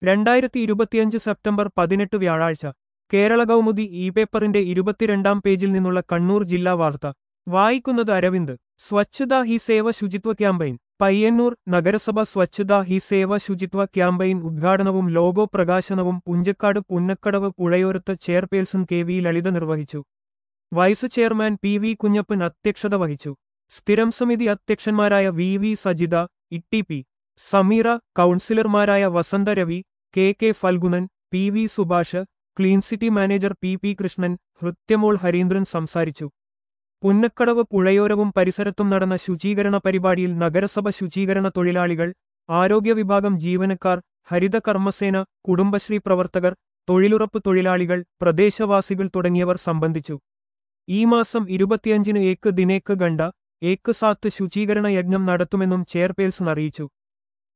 രണ്ടായിരത്തി ഇരുപത്തിയഞ്ച് സെപ്റ്റംബർ പതിനെട്ട് വ്യാഴാഴ്ച കേരള കൗമുദി ഇ പേപ്പറിന്റെ ഇരുപത്തിരണ്ടാം പേജിൽ നിന്നുള്ള കണ്ണൂർ ജില്ലാ വാർത്ത വായിക്കുന്നത് അരവിന്ദ് സ്വച്ഛതാ ഹി സേവ ശുചിത്വ ക്യാമ്പയിൻ പയ്യന്നൂർ നഗരസഭ സ്വച്ഛതാ ഹി സേവ ശുചിത്വ ക്യാമ്പയിൻ ഉദ്ഘാടനവും ലോഗോ പ്രകാശനവും പുഞ്ചക്കാട് പുന്നക്കടവ് പുഴയോരത്ത് ചെയർപേഴ്സൺ കെ വി ലളിത നിർവഹിച്ചു vice chairman P V Kunhappan അധ്യക്ഷത വഹിച്ചു സ്ഥിരം സമിതി അധ്യക്ഷന്മാരായ V V Sajitha Itty P Sameera കൗൺസിലർമാരായ Vasantha Ravi K K Phalgunan P V Subhash clean city manager P P Krishnan Hrithyamol Harindran സംസാരിച്ചു പുന്നക്കടവ് പുഴയോരവും പരിസരത്തും നടന്ന ശുചീകരണ പരിപാടിയിൽ നഗരസഭ ശുചീകരണ തൊഴിലാളികൾ ആരോഗ്യ വിഭാഗം ജീവനക്കാർ ഹരിത കർമ്മസേന കുടുംബശ്രീ പ്രവർത്തകർ തൊഴിലുറപ്പ് തൊഴിലാളികൾ പ്രദേശവാസികൾ തുടങ്ങിയവർ സംബന്ധിച്ചു ഈ മാസം ഇരുപത്തിയഞ്ചിന് ഏക്ക് ദിനേക്ക് ഗണ്ട ഏക്ക് സാത്ത് ശുചീകരണ യജ്ഞം നടത്തുമെന്നും ചെയർപേഴ്സൺ അറിയിച്ചു